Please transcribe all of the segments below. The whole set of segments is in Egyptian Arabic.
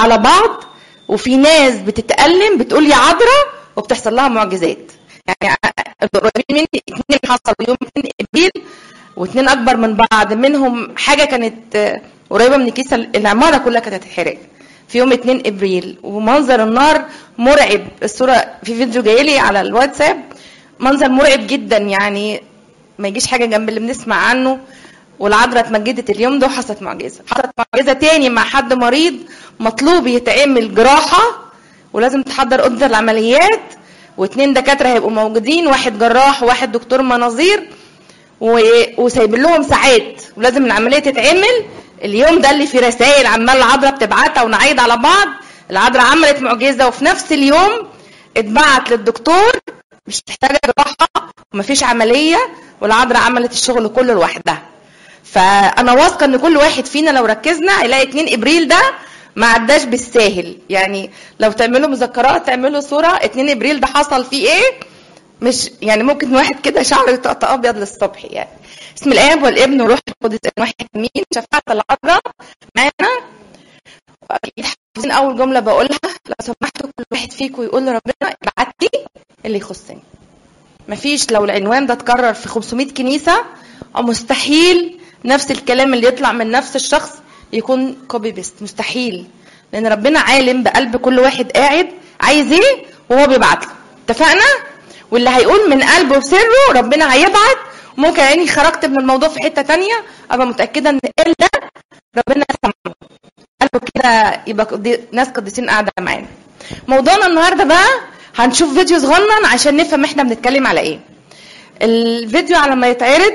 على بعض وفي ناس بتتألم بتقول يا عذراء وبتحصل لها معجزات يعني قريبين مني اثنين حصل يوم 2 ابريل واثنين اكبر من بعض منهم حاجه كانت آه، قريبه من الكيسه العماره كلها كانت هتتحرق في يوم 2 ابريل ومنظر النار مرعب الصوره في فيديو جاي لي على الواتساب منظر مرعب جدا يعني ما يجيش حاجه جنب اللي بنسمع عنه والعذراء اتمجدت اليوم ده وحصلت معجزه حصلت معجزه تاني مع حد مريض مطلوب يتعمل جراحه ولازم تحضر اوضه العمليات واثنين دكاتره هيبقوا موجودين واحد جراح وواحد دكتور مناظير و- وسايبين لهم ساعات ولازم العمليه تتعمل اليوم ده اللي فيه رسائل عمال العذراء بتبعتها ونعيد على بعض العذراء عملت معجزه وفي نفس اليوم اتبعت للدكتور مش محتاجه جراحه ومفيش عمليه والعذراء عملت الشغل كله لوحدها فانا واثقه ان كل واحد فينا لو ركزنا هيلاقي 2 ابريل ده ما عداش بالساهل يعني لو تعملوا مذكرات تعملوا صوره 2 ابريل ده حصل فيه ايه مش يعني ممكن واحد كده شعره يطقطق ابيض للصبح يعني اسم الاب والابن والروح القدس واحد امين شفاعة العذراء معانا واكيد حافظين اول جمله بقولها لو سمحتوا كل واحد فيكم يقول لربنا ابعت لي اللي يخصني مفيش لو العنوان ده اتكرر في 500 كنيسه أو مستحيل نفس الكلام اللي يطلع من نفس الشخص يكون كوبي بيست مستحيل لان ربنا عالم بقلب كل واحد قاعد عايز ايه وهو بيبعت له اتفقنا واللي هيقول من قلبه بسره ربنا هيبعت ممكن يعني خرجت من الموضوع في حته تانية ابقى متاكده ان الا ربنا سمعه قلبه كده يبقى قدي- ناس قديسين قاعده معانا موضوعنا النهارده بقى هنشوف فيديو صغنن عشان نفهم احنا بنتكلم على ايه الفيديو على ما يتعرض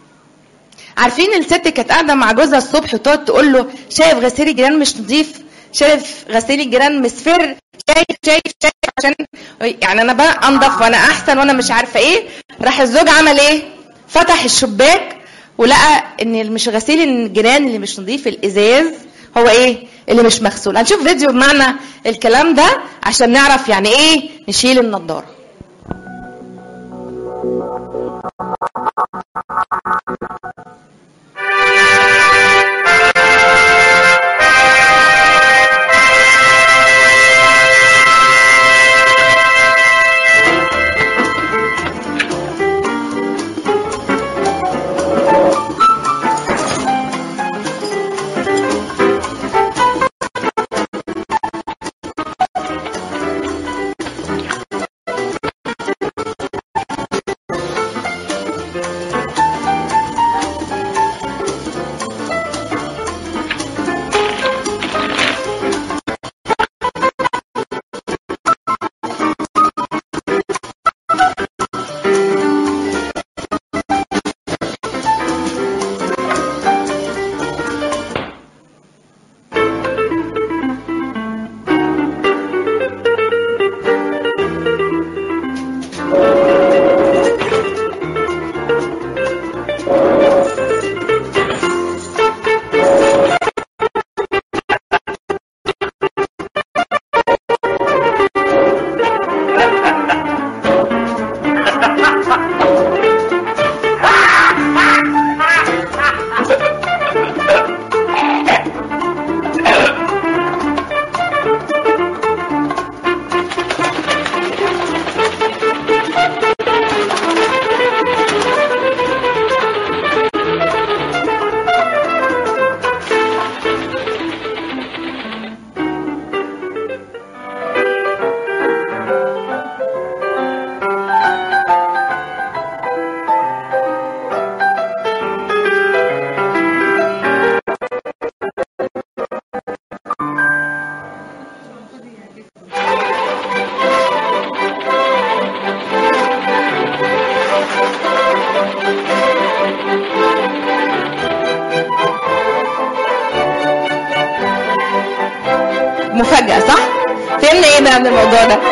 عارفين الست كانت قاعده مع جوزها الصبح وتقعد تقول له شايف غسيل الجيران مش نظيف شايف غسيل الجيران مصفر شايف شايف شايف عشان يعني انا بقى انضف وانا احسن وانا مش عارفه ايه راح الزوج عمل ايه فتح الشباك ولقى ان مش غسيل الجيران اللي مش نظيف الازاز هو ايه اللي مش مغسول هنشوف فيديو بمعنى الكلام ده عشان نعرف يعني ايه نشيل النضاره مفاجأة صح؟ فهمنا ايه بقى من الموضوع ده؟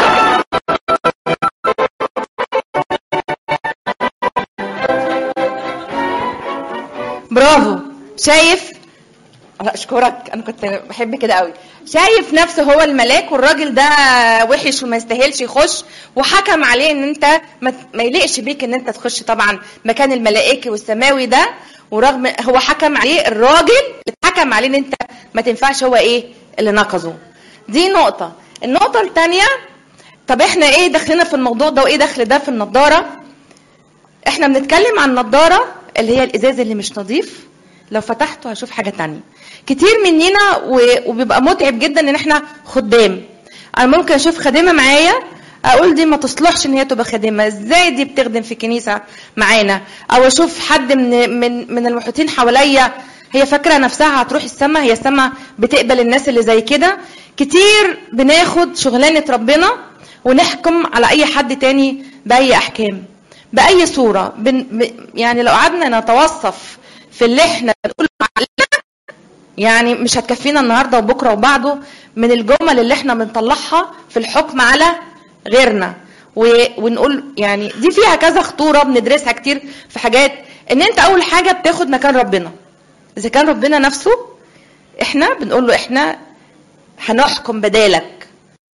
برافو شايف الله اشكرك انا كنت بحب كده قوي شايف نفسه هو الملاك والراجل ده وحش وما يستاهلش يخش وحكم عليه ان انت ما ما يليقش بيك ان انت تخش طبعا مكان الملائكي والسماوي ده ورغم هو حكم عليه الراجل اتحكم عليه ان انت ما تنفعش هو ايه اللي نقضوا دي نقطه النقطه الثانيه طب احنا ايه دخلنا في الموضوع ده وايه دخل ده في النضاره احنا بنتكلم عن النضاره اللي هي الازاز اللي مش نظيف لو فتحته هشوف حاجه تانية كتير مننا و- وبيبقى متعب جدا ان احنا خدام انا ممكن اشوف خادمه معايا اقول دي ما تصلحش ان هي تبقى خادمه ازاي دي بتخدم في كنيسه معانا او اشوف حد من من من المحيطين حواليا هي فاكره نفسها هتروح السما هي السما بتقبل الناس اللي زي كده كتير بناخد شغلانه ربنا ونحكم على اي حد تاني باي احكام باي صوره بن ب- يعني لو قعدنا نتوصف في اللي احنا بنقوله علينا يعني مش هتكفينا النهارده وبكره وبعده من الجمل اللي احنا بنطلعها في الحكم على غيرنا و- ونقول يعني دي فيها كذا خطوره بندرسها كتير في حاجات ان انت اول حاجه بتاخد مكان ربنا اذا كان ربنا نفسه احنا بنقول له احنا هنحكم بدالك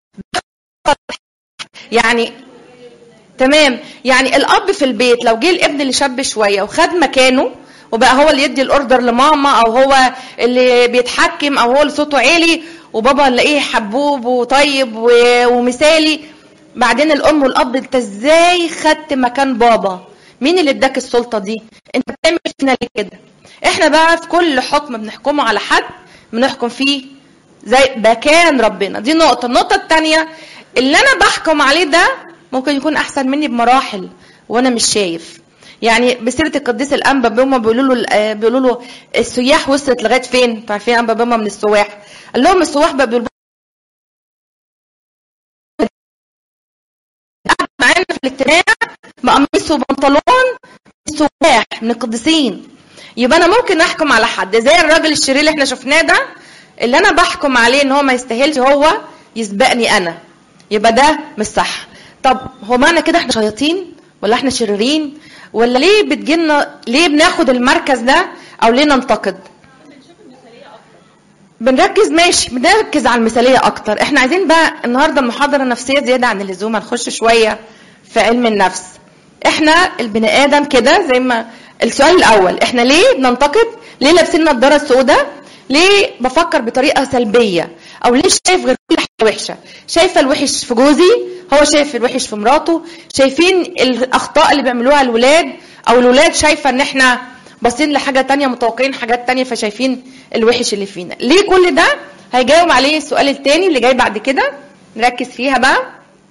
يعني تمام يعني الاب في البيت لو جه الابن اللي شاب شويه وخد مكانه وبقى هو اللي يدي الاوردر لماما او هو اللي بيتحكم او هو اللي صوته عالي وبابا نلاقيه حبوب وطيب و- ومثالي بعدين الام والاب انت ازاي خدت مكان بابا مين اللي اداك السلطه دي انت بتعمل فينا ليه كده احنا بقى في كل حكم بنحكمه على حد بنحكم فيه زي مكان ربنا دي نقطه النقطه الثانيه اللي انا بحكم عليه ده ممكن يكون احسن مني بمراحل وانا مش شايف يعني بسيره القديس الانبا بيوما بيقولوا له آه، بيقولوا له السياح وصلت لغايه فين؟ انتوا عارفين انبا بيوما من السواح قال لهم السواح بقى بيقولوا قاعد معانا في الاجتماع بقميص وبنطلون سواح من القديسين يبقى انا ممكن احكم على حد زي الراجل الشرير اللي احنا شفناه ده اللي انا بحكم عليه ان هو ما يستاهلش هو يسبقني انا يبقى ده مش صح طب هو معنى كده احنا شياطين ولا احنا شريرين ولا ليه بتجينا ليه بناخد المركز ده او ليه ننتقد بنركز ماشي بنركز على المثاليه اكتر احنا عايزين بقى النهارده المحاضره نفسيه زياده عن اللزوم هنخش شويه في علم النفس احنا البني ادم كده زي ما السؤال الاول احنا ليه بننتقد ليه لابسين نظاره سوداء ليه بفكر بطريقه سلبيه او ليه شايف غير كل حاجه وحشه شايفه الوحش في جوزي هو شايف الوحش في مراته شايفين الاخطاء اللي بيعملوها الولاد او الولاد شايفه ان احنا باصين لحاجه تانية متوقعين حاجات تانية فشايفين الوحش اللي فينا ليه كل ده هيجاوب عليه السؤال التاني اللي جاي بعد كده نركز فيها بقى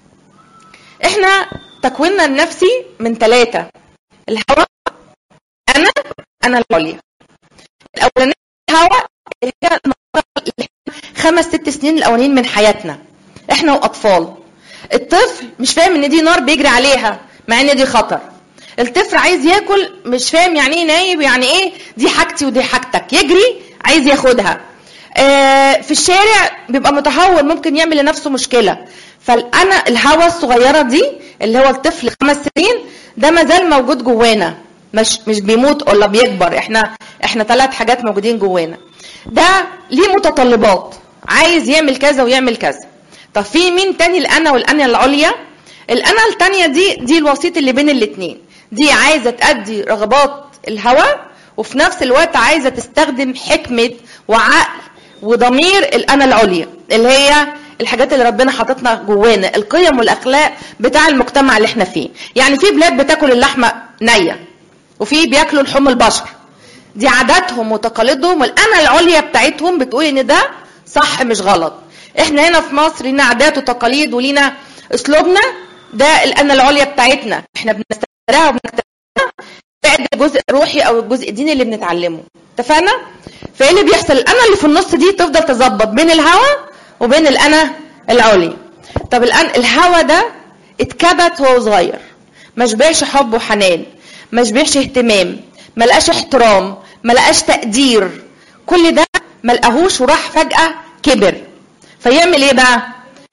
احنا تكويننا النفسي من ثلاثة الهواء انا انا العليا الاولانيه الهواء اللي هي المرحلة اللي هي خمس ست سنين الاولانيين من حياتنا احنا واطفال الطفل مش فاهم ان دي نار بيجري عليها مع ان دي خطر الطفل عايز ياكل مش فاهم يعني ايه نايب يعني ايه دي حاجتي ودي حاجتك يجري عايز ياخدها آه، في الشارع بيبقى متهور ممكن يعمل لنفسه مشكله فانا الهوى الصغيره دي اللي هو الطفل خمس سنين ده ما زال موجود جوانا مش مش بيموت ولا بيكبر احنا احنا ثلاث حاجات موجودين جوانا ده ليه متطلبات عايز يعمل كذا ويعمل كذا طب في مين تاني الانا والانا العليا الانا التانية دي دي الوسيط اللي بين الاتنين دي عايزه تأدي رغبات الهوى وفي نفس الوقت عايزه تستخدم حكمه وعقل وضمير الانا العليا اللي هي الحاجات اللي ربنا حاططنا جوانا القيم والاخلاق بتاع المجتمع اللي احنا فيه يعني في بلاد بتاكل اللحمه نيه وفي بياكلوا لحوم البشر دي عاداتهم وتقاليدهم والانا العليا بتاعتهم بتقول ان ده صح مش غلط احنا هنا في مصر لينا عادات وتقاليد ولينا اسلوبنا ده الانا العليا بتاعتنا احنا بنستمرها وبنكتبها بعد الجزء الروحي او الجزء الديني اللي بنتعلمه اتفقنا فايه اللي بيحصل الانا اللي في النص دي تفضل تظبط بين الهوى وبين الانا العليا طب الان الهوى ده اتكبت وهو صغير ما شبعش حب وحنان ما شبعش اهتمام ما لقاش احترام ما لقاش تقدير كل ده ما لقاهوش وراح فجاه كبر فيعمل ايه بقى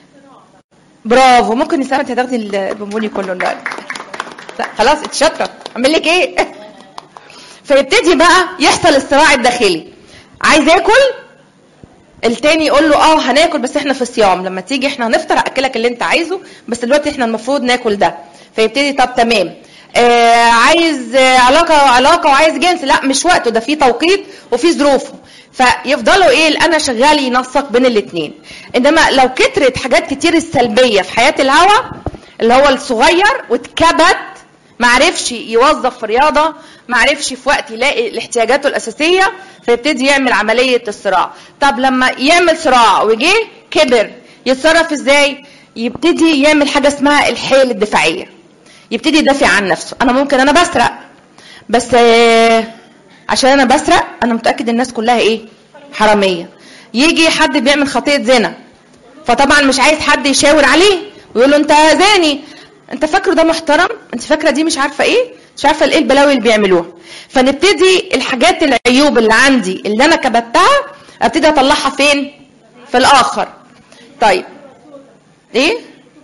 برافو ممكن نسمع انت هتاخدي البونبوني كله دلوقتي لا خلاص انت شاطره اعمل لك ايه فيبتدي بقى يحصل الصراع الداخلي عايز اكل التاني يقول له اه هناكل بس احنا في صيام لما تيجي احنا هنفطر اكلك اللي انت عايزه بس دلوقتي احنا المفروض ناكل ده فيبتدي طب تمام آه عايز آه علاقه علاقه وعايز جنس لا مش وقته ده في توقيت وفي ظروفه فيفضلوا ايه الانا شغال ينسق بين الاثنين انما لو كترت حاجات كتير السلبيه في حياه الهوى اللي هو الصغير واتكبت معرفش يوظف في رياضه معرفش في وقت يلاقي احتياجاته الاساسيه فيبتدي يعمل عمليه الصراع طب لما يعمل صراع وجه كبر يتصرف ازاي يبتدي يعمل حاجه اسمها الحيل الدفاعيه يبتدي يدافع عن نفسه انا ممكن انا بسرق بس آه، عشان انا بسرق انا متاكد الناس كلها ايه حراميه يجي حد بيعمل خطيه زنا فطبعا مش عايز حد يشاور عليه ويقول له انت زاني انت فاكره ده محترم انت فاكره دي مش عارفه ايه مش عارفه ايه البلاوي اللي بيعملوها فنبتدي الحاجات العيوب اللي عندي اللي انا كبتها ابتدي اطلعها فين في الاخر طيب ايه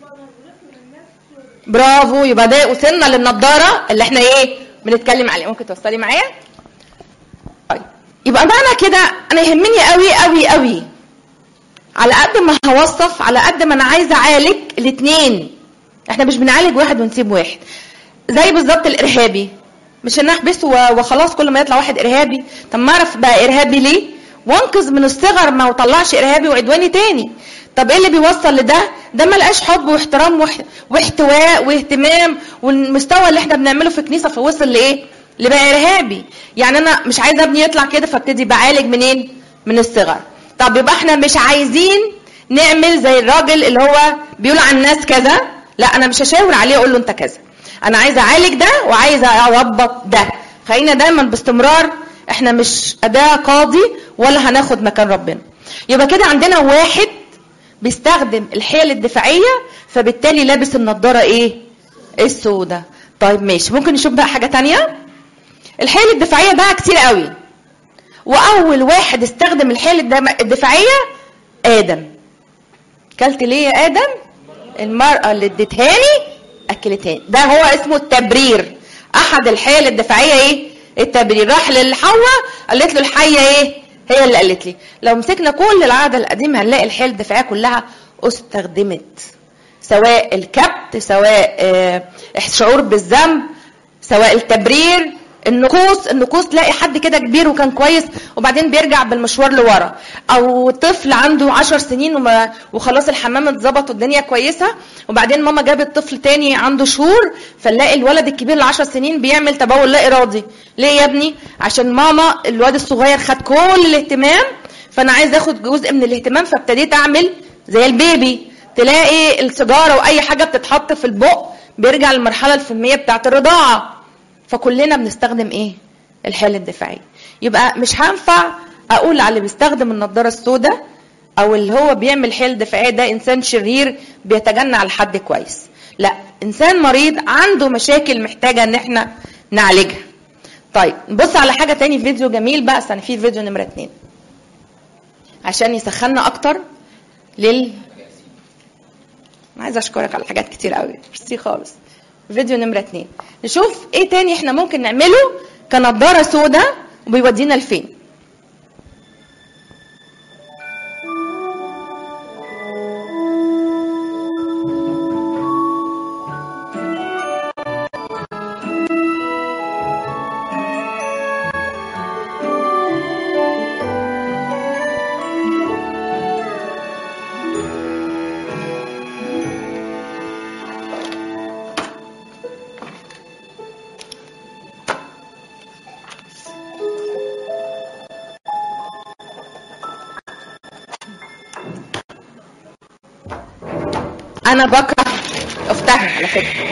برافو يبقى ده وصلنا للنضاره اللي احنا ايه بنتكلم عليها ممكن توصلي معايا طيب يبقى معنى كده انا يهمني قوي قوي قوي على قد ما هوصف على قد ما انا عايزه اعالج الاثنين احنا مش بنعالج واحد ونسيب واحد زي بالظبط الارهابي مش ان احبسه و- وخلاص كل ما يطلع واحد ارهابي طب ما اعرف بقى ارهابي ليه وانقذ من الصغر ما وطلعش ارهابي وعدواني تاني طب ايه اللي بيوصل لده ده ما لقاش حب واحترام واح- واحتواء واهتمام والمستوى اللي احنا بنعمله في الكنيسه فوصل لايه لبقى ارهابي يعني انا مش عايزه ابني يطلع كده فابتدي بعالج منين من الصغر طب يبقى احنا مش عايزين نعمل زي الراجل اللي هو بيقول عن الناس كذا لا انا مش هشاور عليه اقول له انت كذا انا عايزه اعالج ده وعايزه اضبط ده خلينا دايما باستمرار احنا مش اداه قاضي ولا هناخد مكان ربنا يبقى كده عندنا واحد بيستخدم الحيل الدفاعيه فبالتالي لابس النضاره ايه السوداء طيب ماشي ممكن نشوف بقى حاجه تانية الحيل الدفاعيه ده كتير قوي واول واحد استخدم الحيل الدم- الدفاعيه ادم كلت ليه يا ادم المراه اللي اديتهاني اكلتهاني ده هو اسمه التبرير احد الحيل الدفاعيه ايه التبرير راح للحواء قالت له الحيه ايه هي اللي قالت لي لو مسكنا كل العاده القديمه هنلاقي الحيل الدفاعيه كلها استخدمت سواء الكبت سواء آه، الشعور بالذنب سواء التبرير النقوص النقوص تلاقي حد كده كبير وكان كويس وبعدين بيرجع بالمشوار لورا او طفل عنده عشر سنين وما وخلاص الحمام اتظبط والدنيا كويسه وبعدين ماما جابت طفل تاني عنده شهور فنلاقي الولد الكبير العشر سنين بيعمل تبول لا ارادي ليه يا ابني عشان ماما الواد الصغير خد كل الاهتمام فانا عايز اخد جزء من الاهتمام فابتديت اعمل زي البيبي تلاقي السيجاره واي حاجه بتتحط في البق بيرجع للمرحله الفميه بتاعه الرضاعه فكلنا بنستخدم ايه الحيل الدفاعيه يبقى مش هينفع اقول على اللي بيستخدم النضاره السوداء او اللي هو بيعمل حيل دفاعيه ده انسان شرير بيتجنى على حد كويس لا انسان مريض عنده مشاكل محتاجه ان احنا نعالجها طيب نبص على حاجه تاني فيديو جميل بقى استنى في فيديو نمره اتنين عشان يسخنا اكتر لل انا عايزه اشكرك على حاجات كتير قوي ميرسي خالص فيديو نمرة اتنين نشوف ايه تاني احنا ممكن نعمله كنضارة سوداء وبيودينا لفين انا بكره اختها على فكره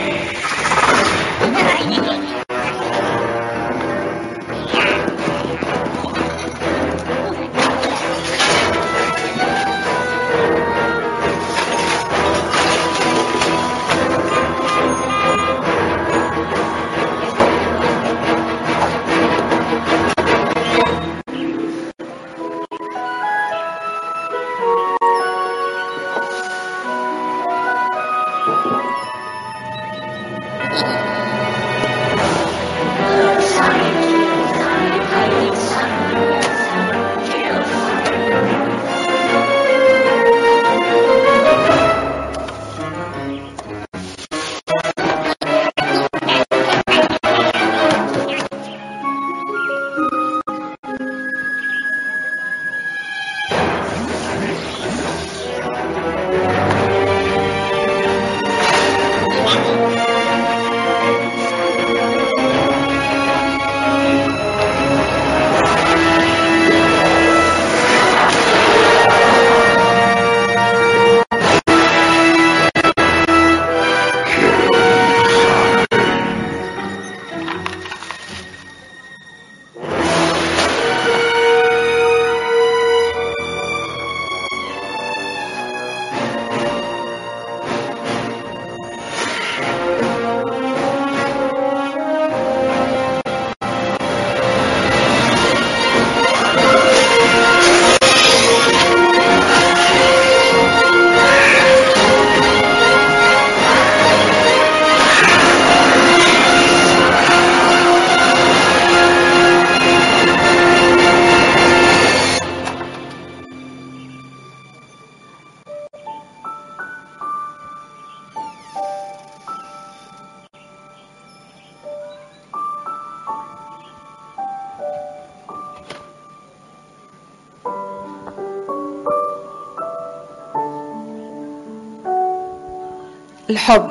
الحب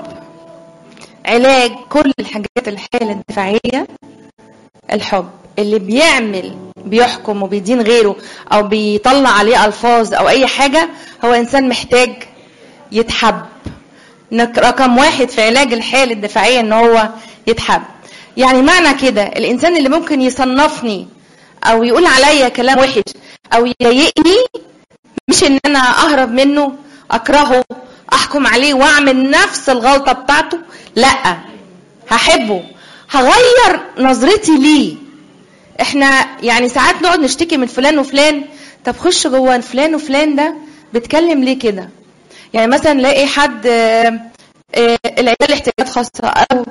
علاج كل الحاجات الحالة الدفاعية الحب اللي بيعمل بيحكم وبيدين غيره او بيطلع عليه الفاظ او اي حاجة هو انسان محتاج يتحب نك- رقم واحد في علاج الحالة الدفاعية ان هو يتحب يعني معنى كده الانسان اللي ممكن يصنفني او يقول عليا كلام وحش او يضايقني مش ان انا اهرب منه اكرهه احكم عليه واعمل نفس الغلطه بتاعته لا هحبه هغير نظرتي ليه احنا يعني ساعات نقعد نشتكي من فلان وفلان طب خش جوه فلان وفلان ده بيتكلم ليه كده يعني مثلا نلاقي حد آه، آه، العيال احتياجات خاصه او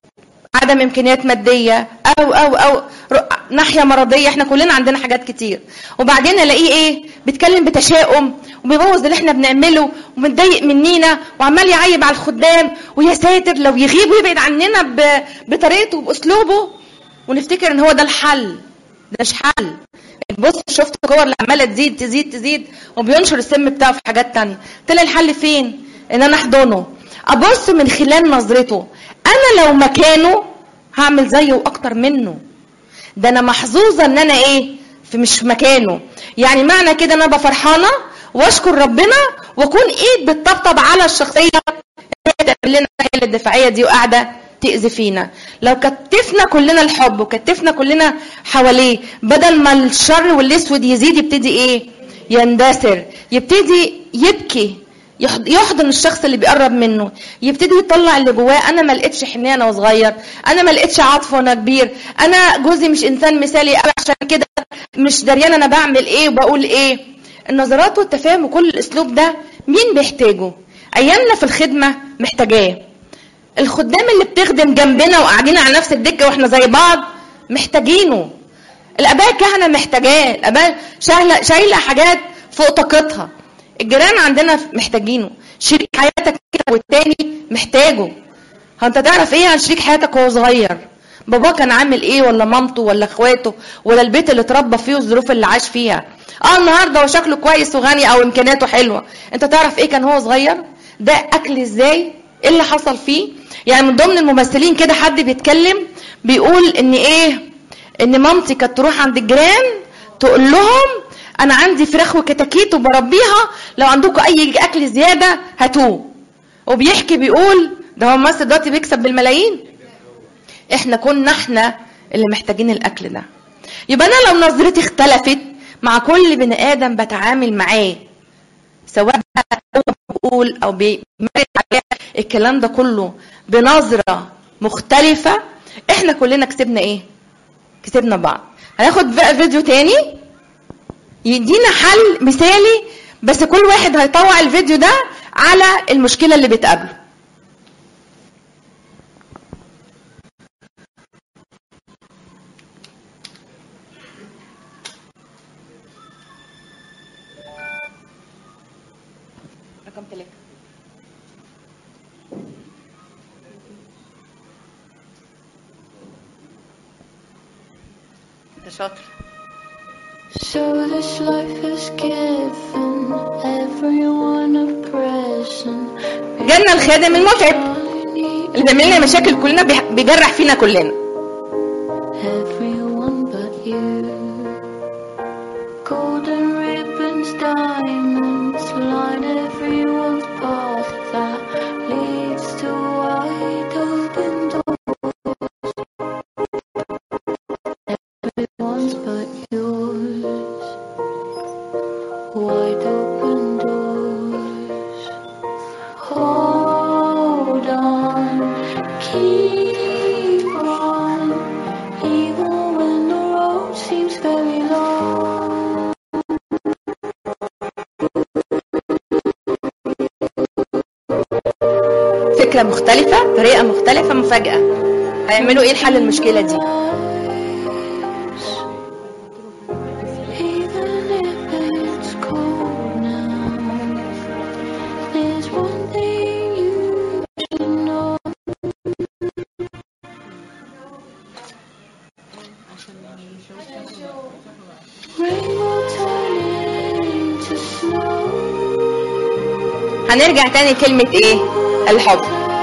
عدم امكانيات ماديه او او او ر- ناحيه مرضيه احنا كلنا عندنا حاجات كتير وبعدين الاقيه ايه بيتكلم بتشاؤم وبيبوظ اللي احنا بنعمله ومتضايق منينا وعمال يعيب على الخدام ويا ساتر لو يغيب ويبعد عننا ب- بطريقته وباسلوبه ونفتكر ان هو ده الحل ده مش حل بص شفت الكور اللي عماله تزيد تزيد تزيد وبينشر السم بتاعه في حاجات تانية طلع الحل فين ان انا احضنه ابص من خلال نظرته انا لو مكانه هعمل زيه واكتر منه ده انا محظوظه ان انا ايه في مش في مكانه يعني معنى كده ان انا ابقى فرحانه واشكر ربنا واكون ايد بتطبطب على الشخصيه اللي بتعمل لنا الحيله الدفاعيه دي وقاعده تاذي فينا لو كتفنا كلنا الحب وكتفنا كلنا حواليه بدل ما الشر والاسود يزيد يبتدي ايه يندثر يبتدي يبكي يحض- يحضن الشخص اللي بيقرب منه يبتدي يطلع اللي جواه انا ما لقيتش حنيه انا وصغير انا ما لقيتش عاطفه وانا كبير انا جوزي مش انسان مثالي قوي عشان كده مش دريان انا بعمل ايه وبقول ايه النظرات والتفاهم وكل الاسلوب ده مين بيحتاجه ايامنا في الخدمه محتاجاه الخدام اللي بتخدم جنبنا وقاعدين على نفس الدكه واحنا زي بعض محتاجينه الاباء الكهنه محتاجاه الاباء شايله شايله حاجات فوق طاقتها الجيران عندنا محتاجينه شريك حياتك كده والتاني محتاجه هو انت تعرف ايه عن شريك حياتك وهو صغير باباه كان عامل ايه ولا مامته ولا اخواته ولا البيت اللي اتربى فيه والظروف اللي عاش فيها اه النهارده هو شكله كويس وغني او امكانياته حلوه انت تعرف ايه كان هو صغير ده اكل ازاي ايه اللي حصل فيه يعني من ضمن الممثلين كده حد بيتكلم بيقول ان ايه ان مامتي كانت تروح عند الجيران تقول لهم انا عندي فراخ وكتاكيت وبربيها لو عندكم اي اكل زياده هاتوه وبيحكي بيقول ده هو ممثل دلوقتي بيكسب بالملايين احنا كنا احنا اللي محتاجين الاكل ده يبقى انا لو نظرتي اختلفت مع كل بني ادم بتعامل معاه سواء بقى هو بيقول او بيمارس عليا الكلام ده كله بنظره مختلفه احنا كلنا كسبنا ايه كسبنا بعض هناخد بقى فيديو تاني يدينا حل مثالي بس كل واحد هيطوع الفيديو ده على المشكله اللي بتقابله رقم ثلاثة انت شاطر So this life has given everyone a present. جالنا الخادم المتعب اللي بيعمل لنا مشاكل كلنا بيح- بيجرح فينا كلنا Everyone but you. Golden ribbons, diamonds line everyone's path that leads to wide open doors. Everyone's but yours. Wide open doors. Hold on, keep on, even when the road seems very long. فكرة مختلفة طريقة مختلفة مفاجأة هيعملوا ايه لحل المشكلة دي Even if it's cold now, there's one thing you should know. Rainbow turning to snow. هنرجع تاني كلمة ايه الحب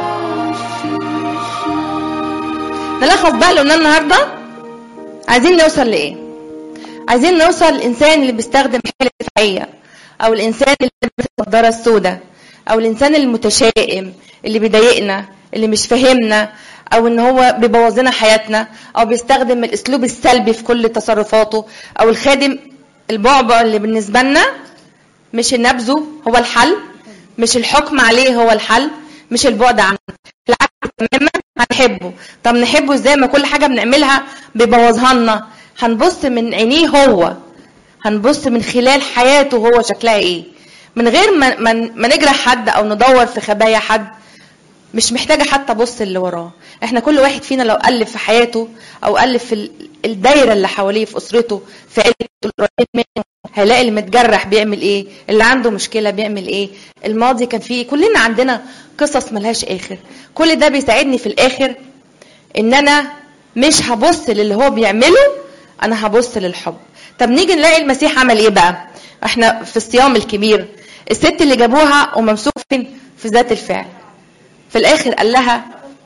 نلخص بقى اللي قلناه النهارده عايزين نوصل لايه عايزين نوصل الانسان اللي بيستخدم حيله دفاعيه او الانسان اللي بيلبس النضاره السوداء او الانسان المتشائم اللي بيضايقنا اللي مش فاهمنا او ان هو بيبوظ لنا حياتنا او بيستخدم الاسلوب السلبي في كل تصرفاته او الخادم البعبع اللي بالنسبه لنا مش نبذه هو الحل مش الحكم عليه هو الحل مش البعد عنه بالعكس تماما هنحبه طب نحبه ازاي ما كل حاجه بنعملها بيبوظها لنا هنبص من عينيه هو هنبص من خلال حياته هو شكلها ايه من غير ما, ما, ما نجرح حد او ندور في خبايا حد مش محتاجه حتى ابص اللي وراه احنا كل واحد فينا لو قلب في حياته او قلب في ال- الدايره اللي حواليه في اسرته في عيلته القريب منه هيلاقي اللي متجرح بيعمل ايه اللي عنده مشكله بيعمل ايه الماضي كان فيه كلنا عندنا قصص ملهاش اخر كل ده بيساعدني في الاخر ان انا مش هبص للي هو بيعمله انا هبص للحب طب نيجي نلاقي المسيح عمل ايه بقى احنا في الصيام الكبير الست اللي جابوها وممسوك فين في ذات الفعل في الاخر قال لها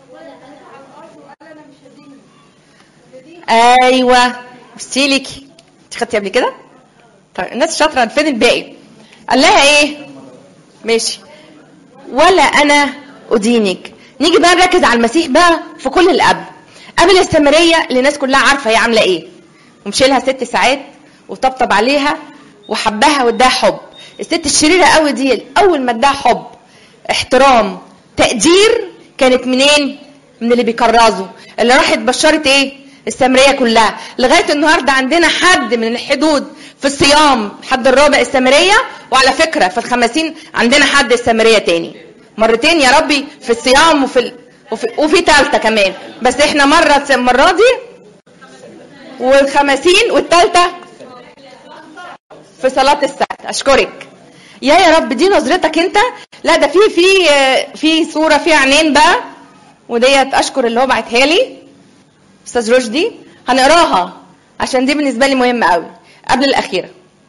ايوه بصي لك انت خدتي قبل كده طيب الناس الشاطره فين الباقي قال لها ايه ماشي ولا انا ادينك نيجي بقى نركز على المسيح بقى في كل الاب قبل السامريه اللي الناس كلها عارفه هي عامله ايه ومشي لها ست ساعات وطبطب عليها وحبها واداها حب الست الشريره قوي دي اول ما اداها حب احترام تقدير كانت منين من اللي بيكرزوا اللي راحت بشرت ايه السامريه كلها لغايه النهارده عندنا حد من الحدود في الصيام حد الرابع السامريه وعلى فكره في الخمسين عندنا حد السامريه تاني مرتين يا ربي في الصيام وفي ال... وفي, وفي ثالثه كمان بس احنا مره المره دي والخمسين والثالثه في صلاه السبت اشكرك يا يا رب دي نظرتك انت لا ده في في في صوره فيها عينين بقى وديت اشكر اللي هو بعتها لي استاذ رشدي هنقراها عشان دي بالنسبه لي مهمه قوي قبل الاخيره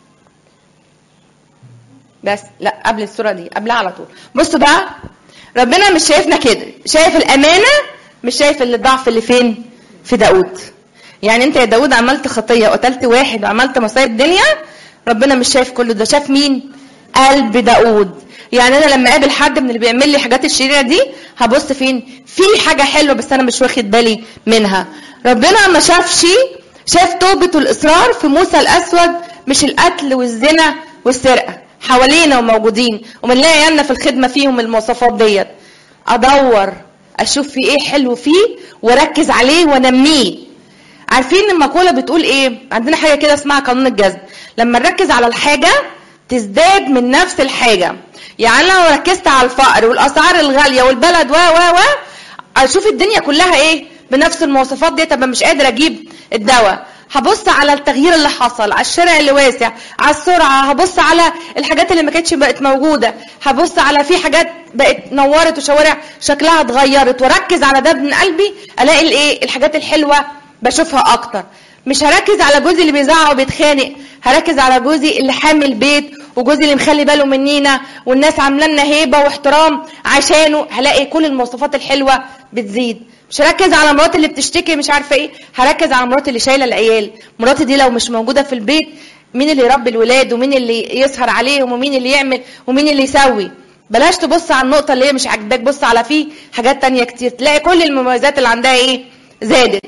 بس لا قبل الصوره دي قبلها على طول بصوا بقى ربنا مش شايفنا كده شايف الامانه مش شايف اللي الضعف اللي فين في داود يعني انت يا داود عملت خطيه وقتلت واحد وعملت مصايب الدنيا ربنا مش شايف كل ده شاف مين قلب داود يعني انا لما اقابل حد من اللي بيعمل لي حاجات الشريره دي هبص فين في حاجه حلوه بس انا مش واخد بالي منها ربنا ما شافش شاف توبه والاصرار في موسى الاسود مش القتل والزنا والسرقه حوالينا وموجودين وبنلاقي عيالنا في الخدمه فيهم المواصفات ديت ادور اشوف في ايه حلو فيه واركز عليه وانميه عارفين المقوله بتقول ايه عندنا حاجه كده اسمها قانون الجذب لما نركز على الحاجه تزداد من نفس الحاجه يعني لو ركزت على الفقر والاسعار الغاليه والبلد و و و اشوف الدنيا كلها ايه بنفس المواصفات دي طب مش قادر اجيب الدواء هبص على التغيير اللي حصل على الشارع اللي واسع على السرعه هبص على الحاجات اللي ما كانتش بقت موجوده هبص على في حاجات بقت نورت وشوارع شكلها اتغيرت واركز على ده من قلبي الاقي الايه الحاجات الحلوه بشوفها اكتر مش هركز على جوزي اللي بيزعق وبيتخانق هركز على جوزي اللي حامل بيت وجوزي اللي مخلي باله منينا والناس عامله لنا هيبه واحترام عشانه هلاقي كل المواصفات الحلوه بتزيد مش هركز على مراتي اللي بتشتكي مش عارفه ايه هركز على مراتي اللي شايله العيال مراتي دي لو مش موجوده في البيت مين اللي يربي الولاد ومين اللي يسهر عليهم ومين اللي يعمل ومين اللي يسوي بلاش تبص على النقطه اللي هي مش عاجباك بص على فيه حاجات تانية كتير تلاقي كل المميزات اللي عندها ايه زادت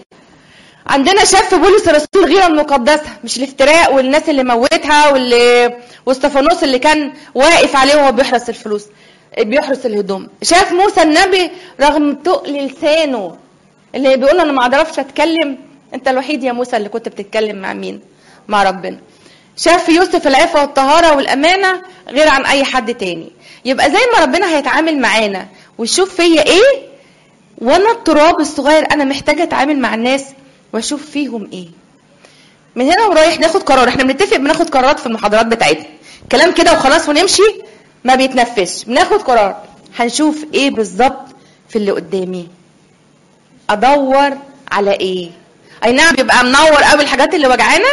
عندنا شاف بولس الرسول الغيره المقدسه مش الافتراء والناس اللي موتها واللي واستفانوس اللي كان واقف عليه وهو بيحرس الفلوس بيحرس الهدوم شاف موسى النبي رغم تقل لسانه اللي بيقول انا ما اعرفش اتكلم انت الوحيد يا موسى اللي كنت بتتكلم مع مين مع ربنا شاف يوسف العفه والطهاره والامانه غير عن اي حد تاني يبقى زي ما ربنا هيتعامل معانا ويشوف فيا ايه وانا التراب الصغير انا محتاجه اتعامل مع الناس واشوف فيهم ايه من هنا ورايح ناخد قرار احنا بنتفق بناخد قرارات في المحاضرات بتاعتنا كلام كده وخلاص ونمشي ما بيتنفذش بناخد قرار هنشوف ايه بالظبط في اللي قدامي ادور على ايه اي نعم بيبقى منور قوي الحاجات اللي وجعانا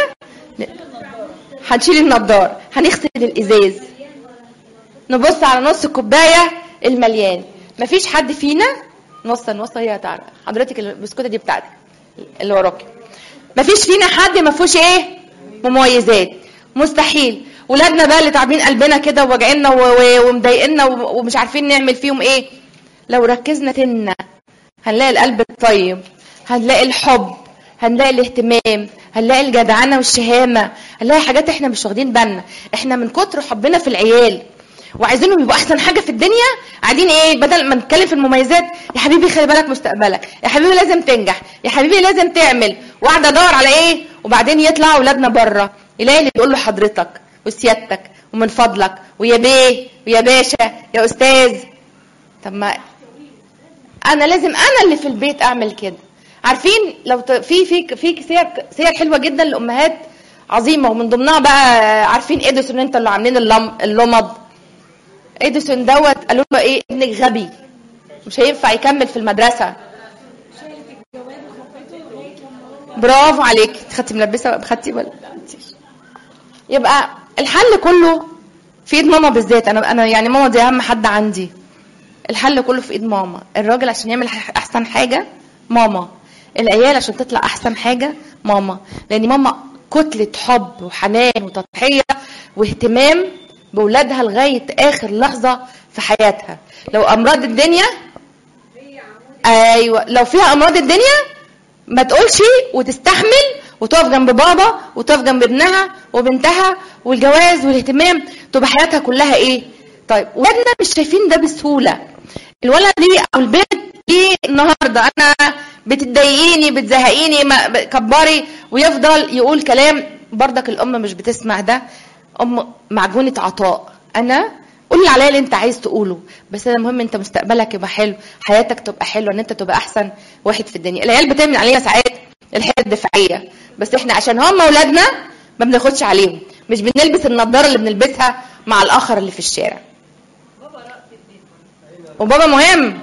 هنشيل النضار هنغسل الازاز نبص على نص الكوبايه المليان مفيش حد فينا نوصل نوصل هي تعرف حضرتك البسكوته دي بتاعتك اللي وراكي مفيش فينا حد ما فيهوش ايه مميزات مستحيل ولادنا بقى اللي تعبين قلبنا كده وواجعيننا و- و- ومضايقنا و- ومش عارفين نعمل فيهم ايه لو ركزنا تنا هنلاقي القلب الطيب هنلاقي الحب هنلاقي الاهتمام هنلاقي الجدعنه والشهامه هنلاقي حاجات احنا مش واخدين بالنا احنا من كتر حبنا في العيال وعايزينهم يبقوا احسن حاجه في الدنيا قاعدين ايه بدل ما نتكلم في المميزات يا حبيبي خلي بالك مستقبلك يا حبيبي لازم تنجح يا حبيبي لازم تعمل وقاعده ادور على ايه وبعدين يطلع اولادنا بره يلاقي اللي بيقول له حضرتك وسيادتك ومن فضلك ويا بيه ويا باشا يا استاذ طب ما انا لازم انا اللي في البيت اعمل كده عارفين لو ت... في في في سير سير حلوه جدا لامهات عظيمه ومن ضمنها بقى عارفين اديسون انت اللي عاملين اللم... اللمض اديسون دوت قالوا له ايه ابنك غبي مش هينفع يكمل في المدرسه برافو عليك خدتي ملبسه خدتي ولا خدتيش؟ يبقى الحل كله في ايد ماما بالذات انا انا يعني ماما دي اهم حد عندي الحل كله في ايد ماما الراجل عشان يعمل ح- احسن حاجه ماما العيال عشان تطلع احسن حاجه ماما لان ماما كتله حب وحنان وتضحيه واهتمام باولادها لغايه اخر لحظه في حياتها لو امراض الدنيا ايوه لو فيها امراض الدنيا ما تقولش وتستحمل وتقف جنب بابا وتقف جنب ابنها وبنتها والجواز والاهتمام تبقى حياتها كلها ايه طيب ولادنا مش شايفين ده بسهوله الولد ليه او البنت ليه النهارده انا بتضايقيني بتزهقيني ما ب- كبري ويفضل يقول كلام برضك الام مش بتسمع ده ام معجونه عطاء انا قول اللي عليا اللي انت عايز تقوله بس انا المهم انت مستقبلك يبقى حلو حياتك تبقى حلوه ان انت تبقى احسن واحد في الدنيا العيال بتعمل علينا ساعات الحياه الدفاعيه بس احنا عشان هم اولادنا ما بناخدش عليهم مش بنلبس النضاره اللي بنلبسها مع الاخر اللي في الشارع وبابا مهم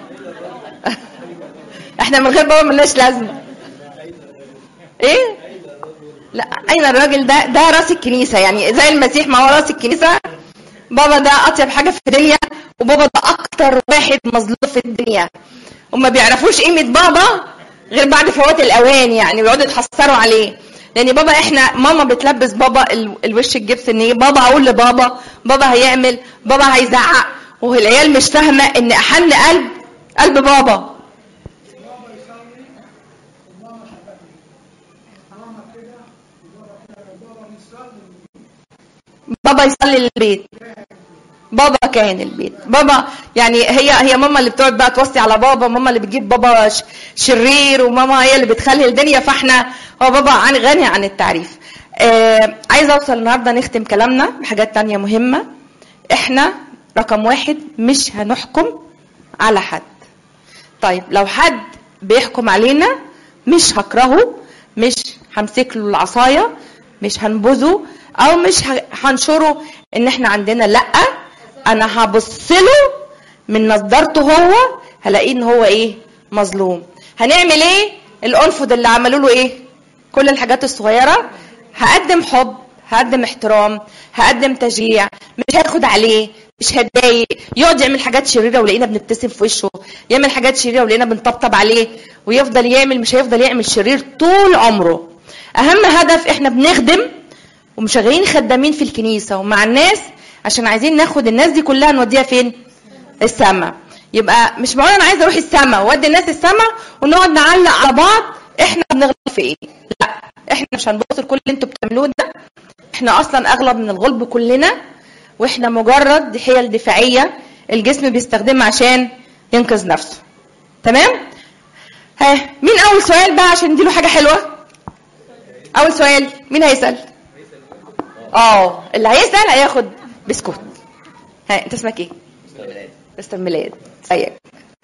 احنا من غير بابا ملناش لازمه ايه لا اين الراجل ده ده راس الكنيسه يعني زي المسيح ما هو راس الكنيسه بابا ده اطيب حاجه في الدنيا وبابا ده اكتر واحد مظلوم في الدنيا وما بيعرفوش قيمه بابا غير بعد فوات الاوان يعني ويقعدوا يتحسروا عليه لان بابا احنا ماما بتلبس بابا ال- الوش الجبس ان ايه بابا اقول لبابا بابا هيعمل بابا هيزعق والعيال مش فاهمه ان احن قلب قلب بابا بابا يصلي للبيت بابا كان البيت بابا يعني هي هي ماما اللي بتقعد بقى توصي على بابا ماما اللي بتجيب بابا ش- شرير وماما هي اللي بتخلي الدنيا فاحنا هو بابا عن غني عن التعريف آه عايزه اوصل النهارده نختم كلامنا بحاجات تانية مهمه احنا رقم واحد مش هنحكم على حد طيب لو حد بيحكم علينا مش هكرهه مش همسك له العصايه مش هنبذه او مش ه- هنشره ان احنا عندنا لا انا هبص له من نظرته هو هلاقيه ان هو ايه مظلوم هنعمل ايه الانفض اللي عملوا له ايه كل الحاجات الصغيره هقدم حب هقدم احترام هقدم تشجيع مش هاخد عليه مش هتضايق يقعد يعمل حاجات شريره ولقينا بنبتسم في وشه يعمل حاجات شريره ولقينا بنطبطب عليه ويفضل يعمل مش هيفضل يعمل شرير طول عمره اهم هدف احنا بنخدم ومشغلين خدامين في الكنيسه ومع الناس عشان عايزين ناخد الناس دي كلها نوديها فين السما يبقى مش معقول انا عايزه اروح السما وادي الناس السما ونقعد نعلق على بعض احنا بنغلط في ايه لا احنا مش هنبص لكل اللي انتوا بتعملوه ده احنا اصلا اغلب من الغلب كلنا واحنا مجرد حيل دفاعيه الجسم بيستخدمها عشان ينقذ نفسه تمام ها مين اول سؤال بقى عشان نديله حاجه حلوه اول سؤال مين هيسال اه اللي هيسال هياخد بسكوت ها انت اسمك ايه مستر ميلاد زيك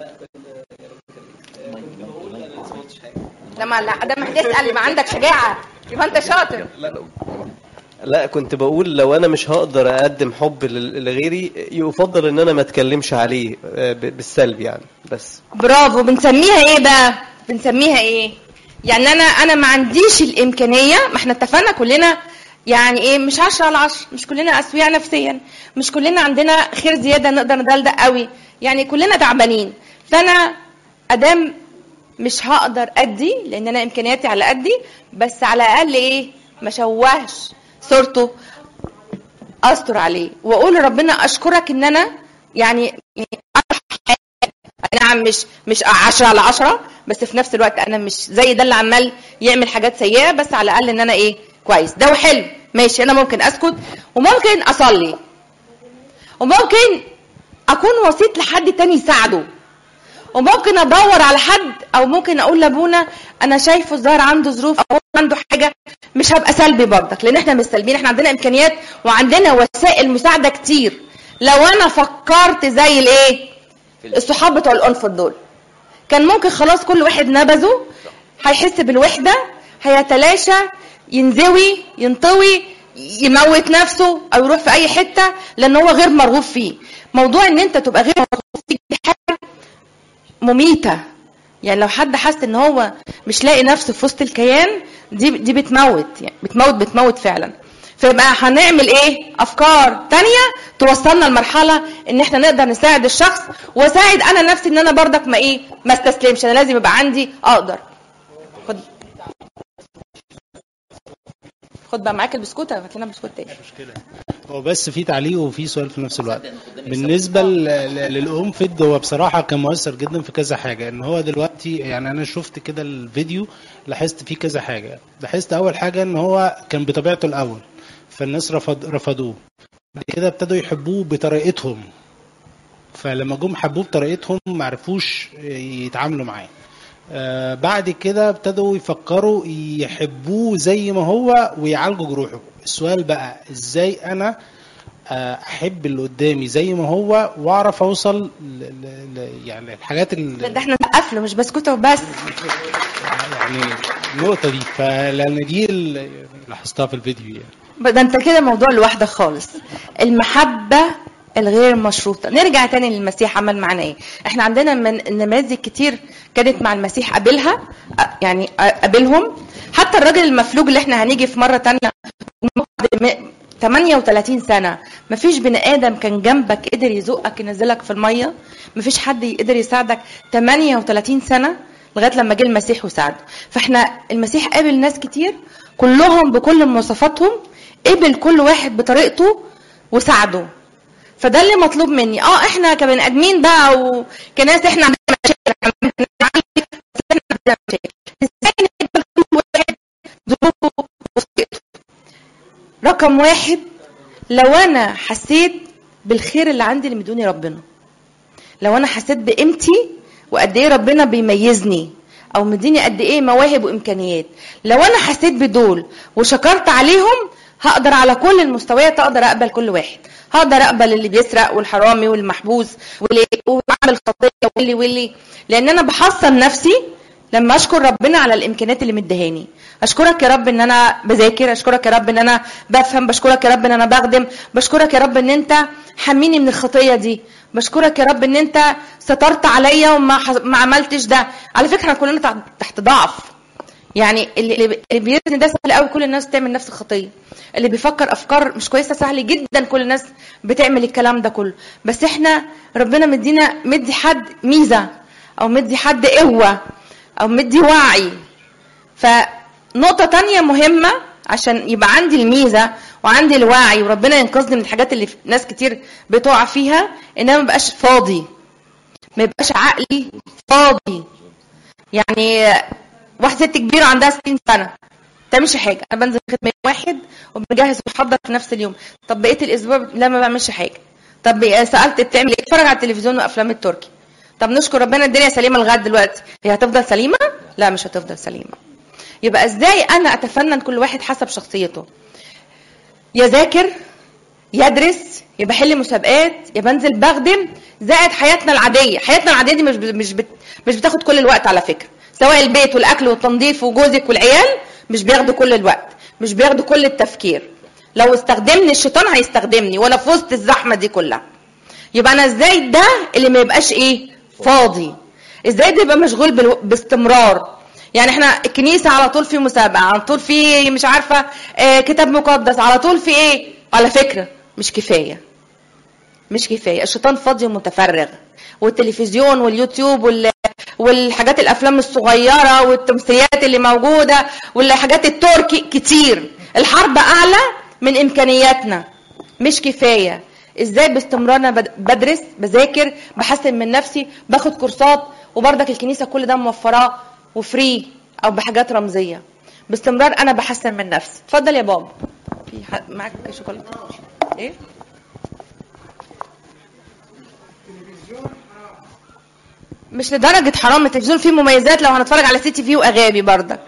لما لا ده ما هتسال يبقى عندك شجاعه يبقى انت شاطر لا كنت بقول لو انا مش هقدر اقدم حب لل- لغيري يفضل ان انا ما اتكلمش عليه آه، ب- بالسلب يعني بس برافو بنسميها ايه بقى بنسميها ايه يعني انا انا ما عنديش الامكانيه ما احنا اتفقنا كلنا يعني ايه مش عشرة على عشرة مش كلنا اسوياء نفسيا مش كلنا عندنا خير زياده نقدر ندلدق قوي يعني كلنا تعبانين فانا ادام مش هقدر ادي لان انا امكانياتي على قدي بس على الاقل ايه ما شوهش صورته استر عليه واقول لربنا اشكرك ان انا يعني أي نعم مش مش 10 على 10 بس في نفس الوقت انا مش زي ده اللي عمال يعمل حاجات سيئه بس على الاقل ان انا ايه كويس ده حلو ماشي انا ممكن اسكت وممكن اصلي وممكن اكون وسيط لحد تاني يساعده وممكن ادور على حد او ممكن اقول لابونا انا شايفه الظاهر عنده ظروف او عنده حاجه مش هبقى سلبي برضك لان احنا مش سلبيين احنا عندنا امكانيات وعندنا وسائل مساعده كتير لو انا فكرت زي الايه الصحاب بتوع الانفض دول كان ممكن خلاص كل واحد نبذه هيحس بالوحده هيتلاشى ينزوي ينطوي يموت نفسه او يروح في اي حته لان هو غير مرغوب فيه موضوع ان انت تبقى غير مرغوب فيه دي حاجه مميته يعني لو حد حس ان هو مش لاقي نفسه في وسط الكيان دي دي بتموت يعني بتموت بتموت فعلا فيبقى هنعمل ايه افكار تانية توصلنا لمرحله ان احنا نقدر نساعد الشخص واساعد انا نفسي ان انا برضك ما ايه ما استسلمش انا لازم يبقى عندي اقدر خد خد بقى معاك البسكوت هات لنا بسكوت تاني هو بس في تعليق وفي سؤال في نفس الوقت بالنسبه ل- ل- للام فيد هو بصراحه كان مؤثر جدا في كذا حاجه ان هو دلوقتي يعني انا شفت كده الفيديو لاحظت فيه كذا حاجه لاحظت اول حاجه ان هو كان بطبيعته الاول فالناس رفض رفضوه بعد كده ابتدوا يحبوه بطريقتهم فلما جم حبوه بطريقتهم ما عرفوش يتعاملوا معاه آه بعد كده ابتدوا يفكروا يحبوه زي ما هو ويعالجوا جروحه السؤال بقى ازاي انا آه، احب اللي قدامي زي ما هو واعرف اوصل ل... ل... ل... يعني الحاجات لا اللي ده احنا نقف له مش بسكوت وبس يعني النقطه دي فلان دي اللي لاحظتها في الفيديو يعني ده انت كده موضوع لوحدك خالص المحبة الغير مشروطة نرجع تاني للمسيح عمل معانا ايه احنا عندنا من نماذج كتير كانت مع المسيح قابلها أ- يعني أ- قابلهم حتى الراجل المفلوج اللي احنا هنيجي في مرة تانية بعد م- 38 سنة مفيش بني آدم كان جنبك قدر يزقك ينزلك في المية مفيش حد يقدر يساعدك 38 سنة لغاية لما جه المسيح وساعده فاحنا المسيح قابل ناس كتير كلهم بكل مواصفاتهم قبل كل واحد بطريقته وساعده فده اللي مطلوب مني اه احنا كبني ادمين بقى وكناس احنا عندنا مشاكل عندنا نعالج، بس احنا عندنا مشاكل ازاي نقبل كل واحد ظروفه وطريقته رقم واحد لو انا حسيت بالخير اللي عندي اللي مدوني ربنا لو انا حسيت بقيمتي وقد ايه ربنا بيميزني او مديني قد ايه مواهب وامكانيات لو انا حسيت بدول وشكرت عليهم هقدر على كل المستويات اقدر اقبل كل واحد هقدر اقبل اللي بيسرق والحرامي والمحبوس واللي وعمل خطيه واللي واللي لان انا بحصن نفسي لما اشكر ربنا على الامكانيات اللي مديهاني اشكرك يا رب ان انا بذاكر اشكرك يا رب ان انا بفهم بشكرك يا رب ان انا بخدم بشكرك يا رب ان انت حميني من الخطيه دي بشكرك يا رب ان انت سترت عليا وما ح- ما عملتش ده على فكره احنا كلنا تع- تحت ضعف يعني اللي اللي اللي بيرزن ده سهل قوي كل الناس تعمل نفس الخطيه اللي بيفكر افكار مش كويسه سهل جدا كل الناس بتعمل الكلام ده كله بس احنا ربنا مدينا مدي حد ميزه او مدي حد قوه او مدي وعي فنقطه تانية مهمه عشان يبقى عندي الميزه وعندي الوعي وربنا ينقذني من الحاجات اللي ناس كتير بتقع فيها ان انا ما بقاش فاضي ما يبقاش عقلي فاضي يعني واحده ست كبيره عندها 60 سنه ما تعملش حاجه انا بنزل خدمه يوم واحد وبنجهز وبحضر في نفس اليوم طب بقيه الاسبوع لا ما بعملش حاجه طب سالت بتعمل ايه اتفرج على التلفزيون وافلام التركي طب نشكر ربنا الدنيا سليمه لغايه دلوقتي هي هتفضل سليمه لا مش هتفضل سليمه يبقى ازاي انا اتفنن كل واحد حسب شخصيته يذاكر يدرس يا بحل مسابقات يا بنزل بخدم زائد حياتنا العاديه حياتنا العاديه دي مش ب- مش بت مش بتاخد كل الوقت على فكره سواء البيت والاكل والتنظيف وجوزك والعيال مش بياخدوا كل الوقت مش بياخدوا كل التفكير لو استخدمني الشيطان هيستخدمني وانا في وسط الزحمه دي كلها يبقى انا ازاي ده اللي ما يبقاش ايه فاضي ازاي ده يبقى مشغول بالو... باستمرار يعني احنا الكنيسه على طول في مسابقه على طول في مش عارفه آه، كتاب مقدس على طول في ايه على فكره مش كفايه مش كفايه الشيطان فاضي ومتفرغ والتلفزيون واليوتيوب وال والحاجات الافلام الصغيره والتمثيليات اللي موجوده والحاجات التركي كتير الحرب اعلى من امكانياتنا مش كفايه ازاي باستمرار انا بد- بدرس بذاكر بحسن من نفسي باخد كورسات وبرضك الكنيسه كل ده موفراه وفري او بحاجات رمزيه باستمرار انا بحسن من نفسي اتفضل يا بابا في حد معاك شوكولاته ايه مش لدرجة حرام التلفزيون فيه مميزات لو هنتفرج على سي تي في واغابي برضك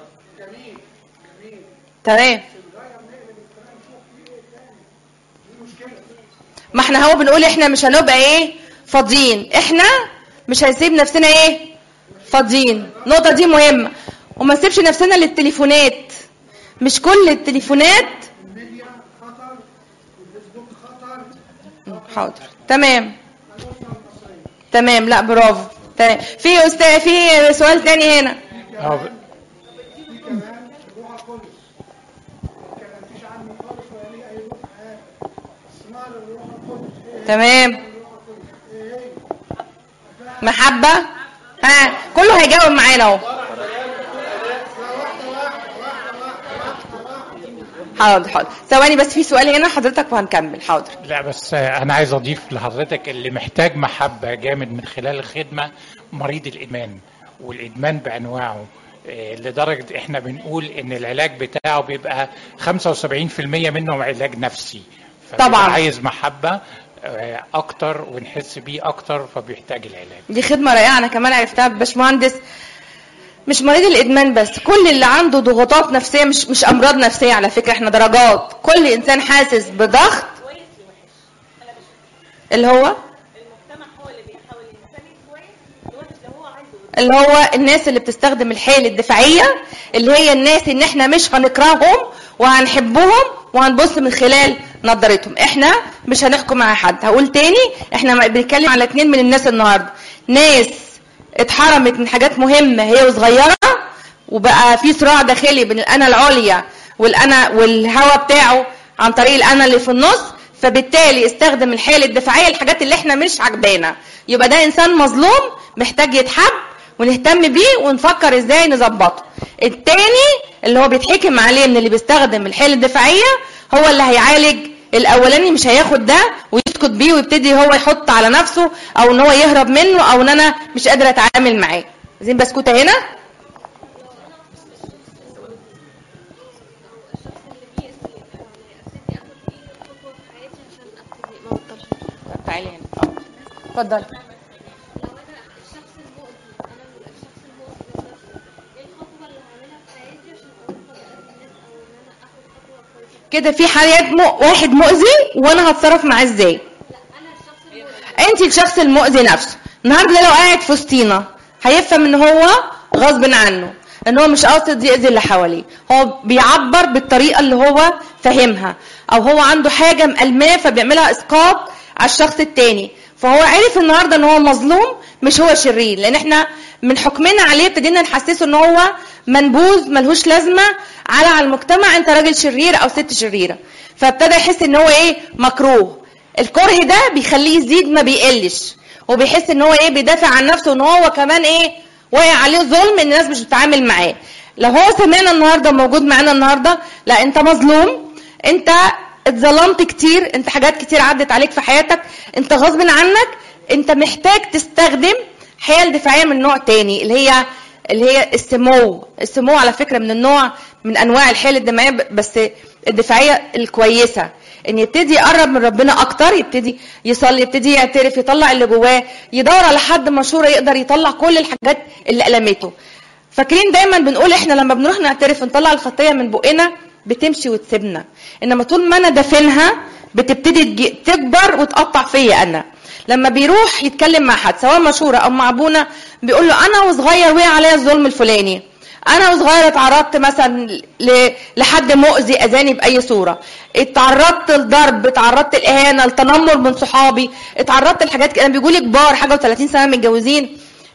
تمام ما احنا هو بنقول احنا مش هنبقى ايه فاضيين احنا مش هنسيب نفسنا ايه فاضيين النقطة دي مهمة وما نسيبش نفسنا للتليفونات مش كل التليفونات حاضر تمام تمام لا برافو تمام في استاذ في سؤال تاني هنا اه تمام محبة ها كله هيجاوب معانا اهو حاضر حاضر ثواني بس في سؤال هنا حضرتك وهنكمل حاضر لا بس انا عايز اضيف لحضرتك اللي محتاج محبه جامد من خلال الخدمه مريض الادمان والادمان بانواعه إيه، لدرجه احنا بنقول ان العلاج بتاعه بيبقى 75% منه علاج نفسي فبيبقى طبعاً. عايز محبه آه، اكتر ونحس بيه اكتر فبيحتاج العلاج دي خدمة رائعة أنا كمان عرفتها باشمهندس مش مريض الإدمان بس كل اللي عنده ضغوطات نفسية مش مش أمراض نفسية على فكرة إحنا درجات كل إنسان حاسس بضغط اللي هو اللي هو الناس اللي بتستخدم الحيل الدفاعية اللي هي الناس ان احنا مش هنكرههم وهنحبهم وهنبص من خلال نظرتهم احنا مش هنحكم على حد هقول تاني احنا بنتكلم على اتنين من الناس النهاردة ناس اتحرمت من حاجات مهمة هي وصغيرة وبقى في صراع داخلي بين الانا العليا والانا والهوى بتاعه عن طريق الانا اللي في النص فبالتالي استخدم الحيل الدفاعيه الحاجات اللي احنا مش عاجبانا يبقى ده انسان مظلوم محتاج يتحب ونهتم بيه ونفكر ازاي نظبطه التاني اللي هو بيتحكم عليه من اللي بيستخدم الحيل الدفاعيه هو اللي هيعالج الاولاني مش هياخد ده ويسكت بيه ويبتدي هو يحط على نفسه او ان هو يهرب منه او ان انا مش قادر اتعامل معاه عايزين بسكوته هنا طب تعالي هنا اتفضلي كده في حالات مو... واحد مؤذي وانا هتصرف معاه ازاي انت الشخص المؤذي نفسه النهارده لو قاعد في وسطينا هيفهم ان هو غصب عنه ان هو مش قاصد يأذي اللي حواليه هو بيعبر بالطريقه اللي هو فاهمها او هو عنده حاجه مألماه فبيعملها اسقاط على الشخص التاني فهو عرف النهارده ان هو مظلوم مش هو شرير لان احنا من حكمنا عليه ابتدينا نحسسه ان هو منبوذ ملهوش لازمه على على المجتمع انت راجل شرير او ست شريره فابتدى يحس ان هو ايه مكروه الكره ده بيخليه يزيد ما بيقلش وبيحس ان هو ايه بيدافع عن نفسه ان هو كمان ايه واقع عليه ظلم ان الناس مش بتتعامل معاه لو هو سمعنا النهارده موجود معانا النهارده لا انت مظلوم انت اتظلمت كتير انت حاجات كتير عدت عليك في حياتك انت غصب عنك انت محتاج تستخدم حيل دفاعيه من نوع تاني اللي هي اللي هي السمو السمو على فكره من النوع من انواع الحيل الدمويه بس الدفاعيه الكويسه ان يبتدي يقرب من ربنا اكتر يبتدي يصلي يبتدي يعترف يطلع اللي جواه يدور على حد مشهور يقدر يطلع كل الحاجات اللي ألمته فاكرين دايما بنقول احنا لما بنروح نعترف نطلع الخطيه من بقنا بتمشي وتسيبنا انما طول ما انا دافنها بتبتدي تجي- تكبر وتقطع فيا انا لما بيروح يتكلم مع حد سواء مشهوره او مع ابونا بيقول له انا وصغير وقع عليا الظلم الفلاني انا وصغير اتعرضت مثلا ل- لحد مؤذي اذاني باي صوره اتعرضت لضرب اتعرضت لاهانه لتنمر من صحابي اتعرضت لحاجات كده بيقولوا لي كبار حاجه و30 سنه متجوزين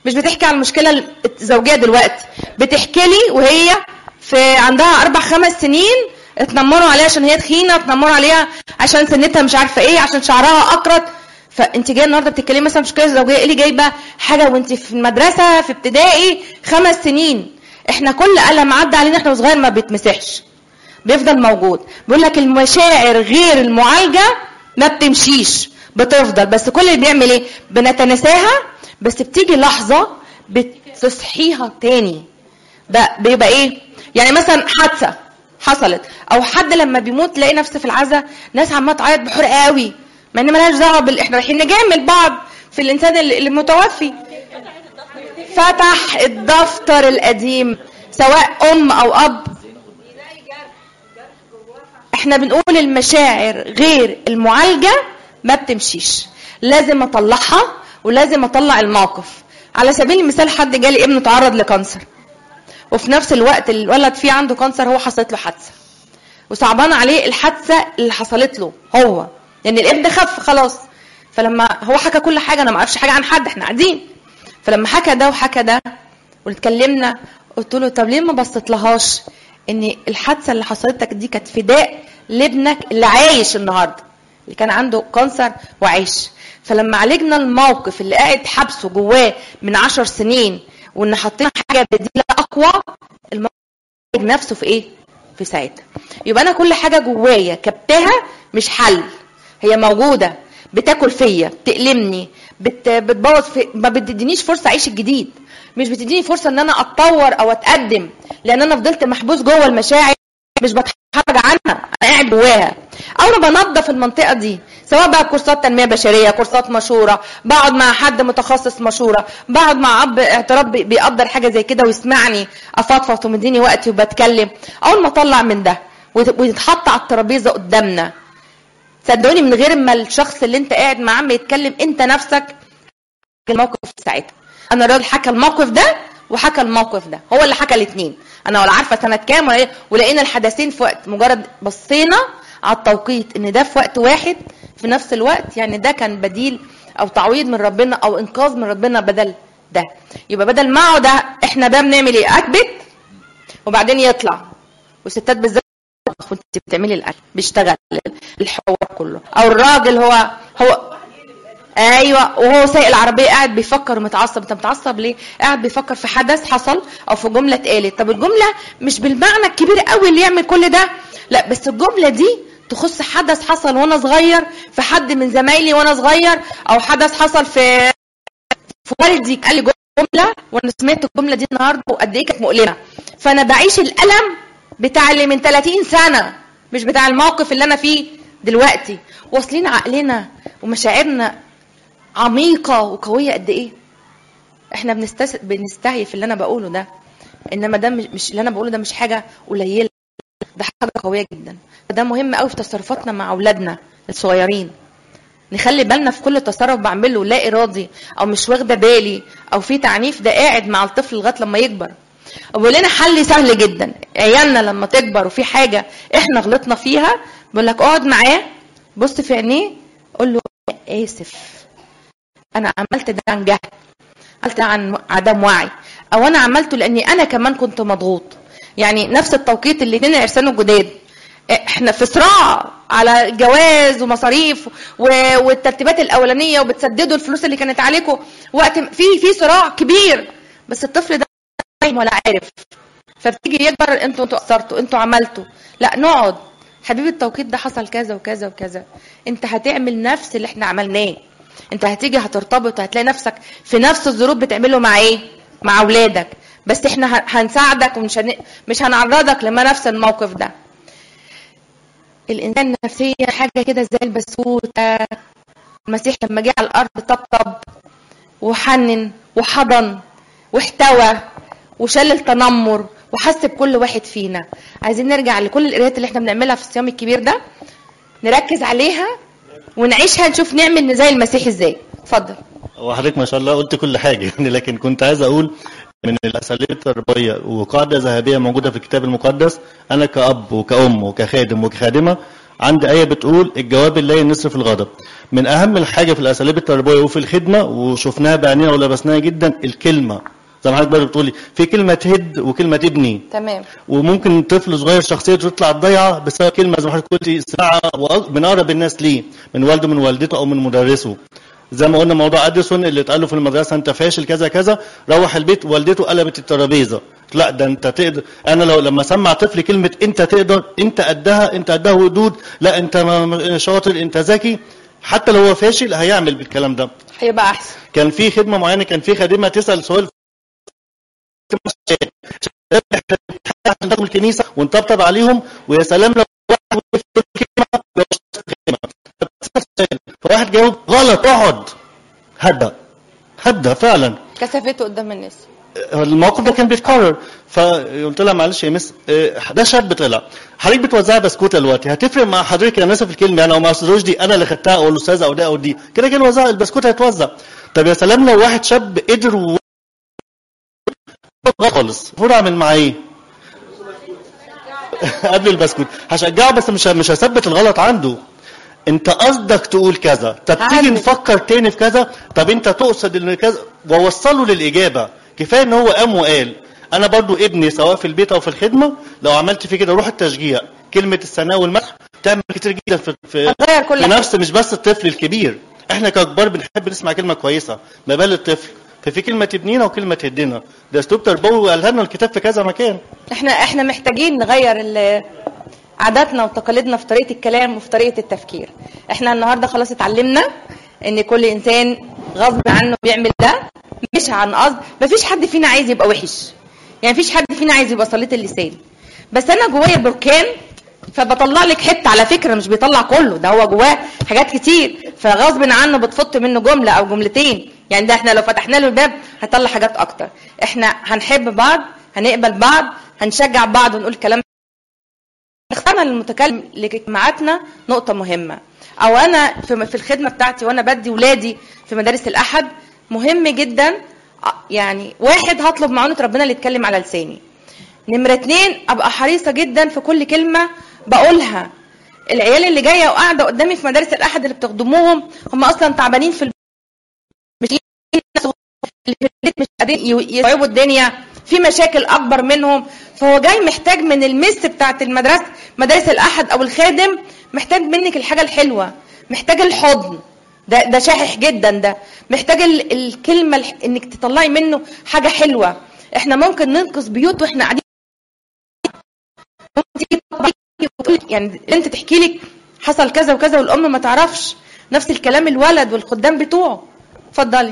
مش بتحكي على المشكله الزوجيه دلوقتي بتحكي لي وهي في عندها اربع خمس سنين اتنمروا عليها عشان هي تخينه اتنمروا عليها عشان سنتها مش عارفه ايه عشان شعرها اقرط فانت جايه النهارده بتتكلمي مثلا في مشكله زوجيه ايه اللي جايبه حاجه وانت في المدرسه في ابتدائي خمس سنين احنا كل قلم عدى علينا احنا وصغير ما بيتمسحش بيفضل موجود بيقول لك المشاعر غير المعالجه ما بتمشيش بتفضل بس كل اللي بيعمل ايه بنتناساها بس بتيجي لحظه بتصحيها تاني ده بيبقى ايه يعني مثلا حادثه حصلت او حد لما بيموت تلاقي نفسه في العزا ناس عماله تعيط بحرقه قوي مع ان مالهاش دعوه بال... احنا رايحين نجامل بعض في الانسان اللي اللي متوفي فتح الدفتر القديم سواء ام او اب احنا بنقول المشاعر غير المعالجه ما بتمشيش لازم اطلعها ولازم اطلع الموقف على سبيل المثال حد جالي ابنه تعرض لكانسر وفي نفس الوقت الولد فيه عنده كانسر هو حصلت له حادثه وصعبان عليه الحادثه اللي حصلت له هو لان يعني الابن خف خلاص فلما هو حكى كل حاجه انا ما اعرفش حاجه عن حد احنا قاعدين فلما حكى ده وحكى ده واتكلمنا قلت له طب ليه ما بصيتلهاش ان الحادثه اللي حصلت لك دي كانت فداء لابنك اللي عايش النهارده اللي كان عنده كانسر وعايش فلما عالجنا الموقف اللي قاعد حبسه جواه من عشر سنين وان حطينا حاجه بديله اقوى الموقف نفسه في ايه في ساعتها يبقى انا كل حاجه جوايا كبتها مش حل هي موجوده بتاكل فيا بتألمني بت... بتبوظ في... ما بتدينيش فرصه اعيش الجديد مش بتديني فرصه ان انا اتطور او اتقدم لان انا فضلت محبوس جوه المشاعر مش بتحرج عنها انا قاعد جواها اول ما بنظف المنطقه دي سواء بقى كورسات تنميه بشريه كورسات مشوره بقعد مع حد متخصص مشوره بقعد مع اب اعتراف بي- بيقدر حاجه زي كده ويسمعني افضفض ومديني وقتي وبتكلم اول ما اطلع من ده ويت- ويتحط على الترابيزه قدامنا صدقوني من غير ما الشخص اللي انت قاعد معاه ما يتكلم انت نفسك الموقف ساعتها انا الراجل حكى الموقف ده وحكى الموقف ده هو اللي حكى الاثنين انا ولا عارفه سنه كام ولا إيه، ولقينا الحدثين في وقت مجرد بصينا على التوقيت ان ده في وقت واحد في نفس الوقت يعني ده كان بديل او تعويض من ربنا او انقاذ من ربنا بدل ده يبقى بدل ما اقعد احنا بقى بنعمل ايه اكبت وبعدين يطلع والستات بالذات وانت بتعملي الاكل بيشتغل الحوار كله او الراجل هو هو ايوه وهو سايق العربيه قاعد بيفكر ومتعصب انت متعصب ليه قاعد بيفكر في حدث حصل او في جمله اتقالت طب الجمله مش بالمعنى الكبير قوي اللي يعمل كل ده لا بس الجمله دي تخص حدث حصل وانا صغير في حد من زمايلي وانا صغير او حدث حصل في في والدي قال لي جمله وانا سمعت الجمله دي النهارده وقد ايه كانت مؤلمه فانا بعيش الالم بتاع اللي من 30 سنه مش بتاع الموقف اللي انا فيه دلوقتي واصلين عقلنا ومشاعرنا عميقه وقويه قد ايه احنا بنستس... بنستهي في اللي انا بقوله ده انما ده مش مش- اللي انا بقوله ده مش حاجه قليله ده حاجه قويه جدا ده مهم قوي في تصرفاتنا مع اولادنا الصغيرين نخلي بالنا في كل تصرف بعمله لا ارادي او مش واخده بالي او في تعنيف ده قاعد مع الطفل لغايه لما يكبر وبيقول لنا حل سهل جدا عيالنا لما تكبر وفي حاجه احنا غلطنا فيها بيقول لك اقعد معاه بص في عينيه قول له أنا اسف انا عملت ده عن جهل عملت ده عن عدم وعي او انا عملته لاني انا كمان كنت مضغوط يعني نفس التوقيت الاثنين العرسان الجداد احنا في صراع على جواز ومصاريف و- والترتيبات الاولانيه وبتسددوا الفلوس اللي كانت عليكم وقت م- في في صراع كبير بس الطفل ده فاهم ولا عارف فبتيجي يكبر انتوا انتوا قصرتوا انتوا عملتوا لا نقعد حبيبي التوقيت ده حصل كذا وكذا وكذا انت هتعمل نفس اللي احنا عملناه انت هتيجي هترتبط وهتلاقي نفسك في نفس الظروف بتعمله مع ايه مع اولادك بس احنا ه- هنساعدك ومش هن... مش هنعرضك لما نفس الموقف ده الانسان نفسيا حاجه كده زي البسكوته المسيح لما جه على الارض طبطب وحنن وحضن واحتوى وشال التنمر وحس بكل واحد فينا عايزين نرجع لكل القرايات اللي احنا بنعملها في الصيام الكبير ده نركز عليها ونعيشها نشوف نعمل زي المسيح ازاي اتفضل هو حضرتك ما شاء الله قلت كل حاجه يعني لكن كنت عايز اقول من الاساليب التربويه وقاعده ذهبيه موجوده في الكتاب المقدس انا كاب وكأم وكخادم وكخادمه عندي آية بتقول الجواب اللين نصف الغضب من أهم الحاجة في الأساليب التربوية وفي الخدمة وشفناها بعينينا ولبسناها جدا الكلمة زي ما حضرتك برضه بتقولي في كلمة تهد وكلمة تبني تمام وممكن طفل صغير شخصيته تطلع ضايعه بسبب كلمه زي ما حضرتك قلتي سمعها وأ- من اقرب الناس ليه من والده من والدته او من مدرسه زي ما قلنا موضوع اديسون اللي اتقال له في المدرسه انت فاشل كذا كذا روح البيت والدته قلبت الترابيزه لا ده انت تقدر انا لو لما اسمع طفل كلمه انت تقدر انت قدها انت قدها ودود لا انت م- م- شاطر انت ذكي حتى لو هو فاشل هيعمل بالكلام ده هيبقى احسن كان في خدمه معينه كان في خادمه تسال سؤال عشان تدخل الكنيسه ونطبطب عليهم ويا سلام لو واحد وقف في الكلمه يوصل الكلمه فبتسأل سؤال، فواحد جاوب غلط اقعد هدى هدى فعلا كثافته قدام الناس الموقف ده كان بيتكرر فقلت لها معلش يا مس آه، ده شاب طلع حضرتك بتوزعي بسكوته دلوقتي هتفرق مع حضرتك انا اسف الكلمه انا ومع استاذ رشدي انا اللي خدتها او الاستاذه او ده او دي كده كده وزع البسكوت هيتوزع طب يا سلام لو واحد شاب قدر و... خالص المفروض اعمل معاه ايه؟ قبل البسكوت هشجعه بس مش مش هثبت الغلط عنده انت قصدك تقول كذا طب تيجي هعمل. نفكر تاني في كذا طب انت تقصد ان كذا ووصله للاجابه كفايه ان هو قام وقال انا برضو ابني سواء في البيت او في الخدمه لو عملت فيه كده روح التشجيع كلمه الثناء والمدح تعمل كتير جدا في في, هتغير كل في حاجة. نفس مش بس الطفل الكبير احنا ككبار بنحب نسمع كلمه كويسه ما بال الطفل ففي كلمه تبنينا وكلمه تهدنا ده اسلوب تربوي قالها لنا الكتاب في كذا مكان احنا احنا محتاجين نغير ال- عاداتنا وتقاليدنا في طريقه الكلام وفي طريقه التفكير احنا النهارده خلاص اتعلمنا ان كل انسان غصب عنه بيعمل ده مش عن قصد مفيش حد فينا عايز يبقى وحش يعني مفيش حد فينا عايز يبقى صليت اللسان بس انا جوايا بركان فبطلع لك حته على فكره مش بيطلع كله ده هو جواه حاجات كتير فغصب عنه بتفط منه جمله او جملتين يعني ده احنا لو فتحنا له الباب هيطلع حاجات اكتر احنا هنحب بعض هنقبل بعض هنشجع بعض ونقول كلام اخترنا للمتكلم لاجتماعاتنا نقطة مهمة أو أنا في في الخدمة بتاعتي وأنا بدي ولادي في مدارس الأحد مهم جدا أ- يعني واحد هطلب معونة ربنا اللي يتكلم على لساني نمرة اتنين أبقى حريصة جدا في كل كلمة بقولها العيال اللي جاية وقاعدة قدامي في مدارس الأحد اللي بتخدموهم هم أصلا تعبانين في البيت مش اللي في البيت مش قادرين ي- يصعبوا الدنيا في مشاكل اكبر منهم فهو جاي محتاج من المس بتاعت المدرسه مدارس الاحد او الخادم محتاج منك الحاجه الحلوه محتاج الحضن ده ده شاحح جدا ده محتاج ال- الكلمه الح- انك تطلعي منه حاجه حلوه احنا ممكن ننقذ بيوت واحنا قاعدين ممكن تيجي تطبقي وتقولي- يعني انت تحكي لك حصل كذا وكذا والام ما تعرفش نفس الكلام الولد والخدام بتوعه اتفضلي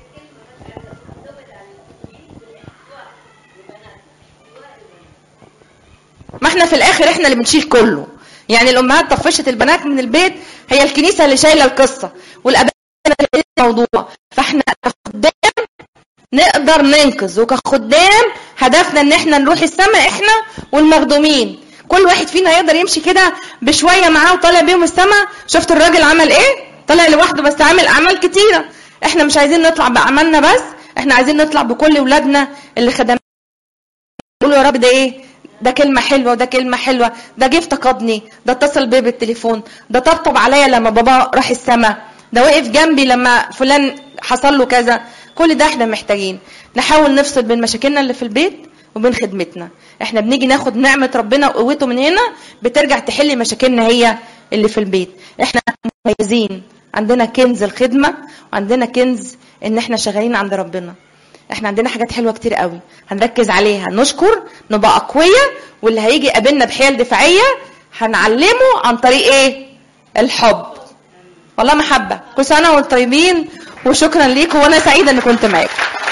ما احنا في الاخر احنا اللي بنشيل كله يعني الامهات طفشت البنات من البيت هي الكنيسه اللي شايله القصه والاباء اللي شايلين الموضوع فاحنا كخدام نقدر ننقذ وكخدام هدفنا ان احنا نروح السماء احنا والمخدومين كل واحد فينا يقدر يمشي كده بشويه معاه وطالع بيهم السماء شفت الراجل عمل ايه طلع لوحده بس عامل اعمال كتيره احنا مش عايزين نطلع باعمالنا بس احنا عايزين نطلع بكل اولادنا اللي خدمنا يقولوا يا رب ده ايه ده كلمة حلوة وده كلمة حلوة ده جه افتقدني ده اتصل بيا بالتليفون ده طبطب عليا لما بابا راح السما ده وقف جنبي لما فلان حصل له كذا كل ده احنا محتاجين نحاول نفصل بين مشاكلنا اللي في البيت وبين خدمتنا احنا بنيجي ناخد نعمة ربنا وقوته من هنا بترجع تحل مشاكلنا هي اللي في البيت احنا مميزين عندنا كنز الخدمة وعندنا كنز ان احنا شغالين عند ربنا احنا عندنا حاجات حلوه كتير قوي هنركز عليها نشكر نبقى اقوياء واللي هيجي يقابلنا بحيل دفاعيه هنعلمه عن طريق ايه الحب والله محبه كل سنه وانتم طيبين وشكرا ليكم وانا سعيده اني كنت معاكم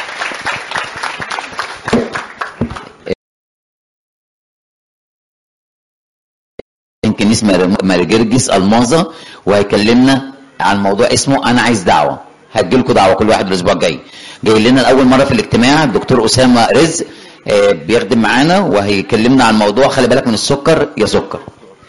يمكن اسمه مارجرجس الماظة وهيكلمنا عن موضوع اسمه انا عايز دعوه هتجيلكوا دعوه كل واحد الاسبوع الجاي جاي لنا لاول مره في الاجتماع الدكتور اسامه رزق آه، بيخدم معانا وهيكلمنا عن موضوع خلي بالك من السكر يا سكر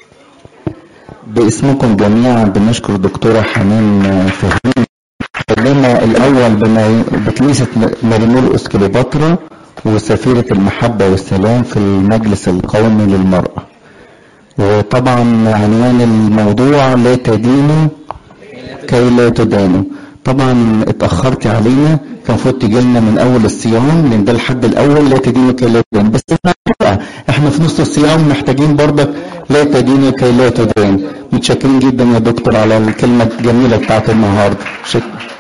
باسمكم جميعا بنشكر الدكتورة حنين فهمي كلمة الأول بما- بكنيسة مريمول كليوباترا وسفيرة المحبة والسلام في المجلس القومي للمرأة وطبعا عنوان الموضوع لا تدينوا كي لا تدانوا طبعا اتأخرت علينا كان المفروض تجي لنا من أول الصيام لأن ده الحد الأول لا تدينوا كي لا تدان بس احنا بقى احنا في نص الصيام محتاجين برضك لا تدينوا كي لا تدان متشكرين جدا يا دكتور على الكلمة الجميلة بتاعت النهاردة شكرا